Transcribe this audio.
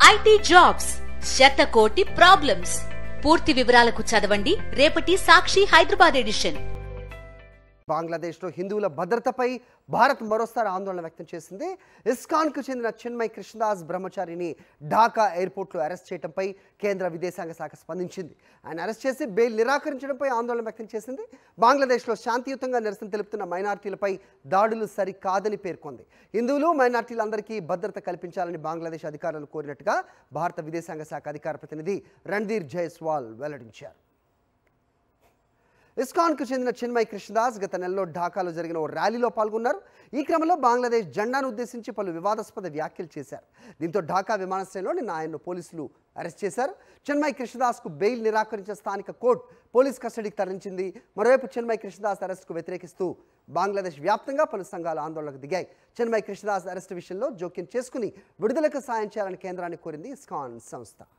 IT jobs శతకోటి problems పూర్తి వివరాలకు చదవండి రేపటి సాక్షి హైదరాబాద్ ఎడిషన్ బంగ్లాదేశ్లో హిందువుల భద్రతపై భారత్ మరోసారి ఆందోళన వ్యక్తం చేసింది ఇస్కాన్కు చెందిన చిన్మయ్ కృష్ణదాస్ బ్రహ్మచారిని ఢాకా ఎయిర్పోర్ట్లో అరెస్ట్ చేయడంపై కేంద్ర విదేశాంగ శాఖ స్పందించింది ఆయన అరెస్ట్ చేసి బెయిల్ నిరాకరించడంపై ఆందోళన వ్యక్తం చేసింది బంగ్లాదేశ్లో శాంతియుతంగా నిరసన తెలుపుతున్న మైనార్టీలపై దాడులు సరికాదని పేర్కొంది హిందువులు మైనార్టీలందరికీ భద్రత కల్పించాలని బంగ్లాదేశ్ అధికారులను కోరినట్టుగా భారత విదేశాంగ శాఖ అధికార ప్రతినిధి రణ్ధీర్ జైస్వాల్ వెల్లడించారు ఇస్కాన్కు చెందిన చిన్మయ్ కృష్ణదాస్ గత నెలలో ఢాకాలో జరిగిన ఓ ర్యాలీలో పాల్గొన్నారు ఈ క్రమంలో బంగ్లాదేశ్ జెండాను ఉద్దేశించి పలు వివాదాస్పద వ్యాఖ్యలు చేశారు దీంతో ఢాకా విమానాశ్రయంలో నిన్న ఆయన్ను పోలీసులు అరెస్ట్ చేశారు చిన్మయ్ కృష్ణదాస్కు బెయిల్ నిరాకరించిన స్థానిక కోర్టు పోలీస్ కస్టడీకి తరలించింది మరోవైపు చిన్మయ్ కృష్ణదాస్ అరెస్టుకు వ్యతిరేకిస్తూ బంగ్లాదేశ్ వ్యాప్తంగా పలు సంఘాలు ఆందోళనకు దిగాయి చిన్మయ్ కృష్ణదాస్ అరెస్టు విషయంలో జోక్యం చేసుకుని విడుదలకు సాయం చేయాలని కేంద్రాన్ని కోరింది ఇస్కాన్ సంస్థ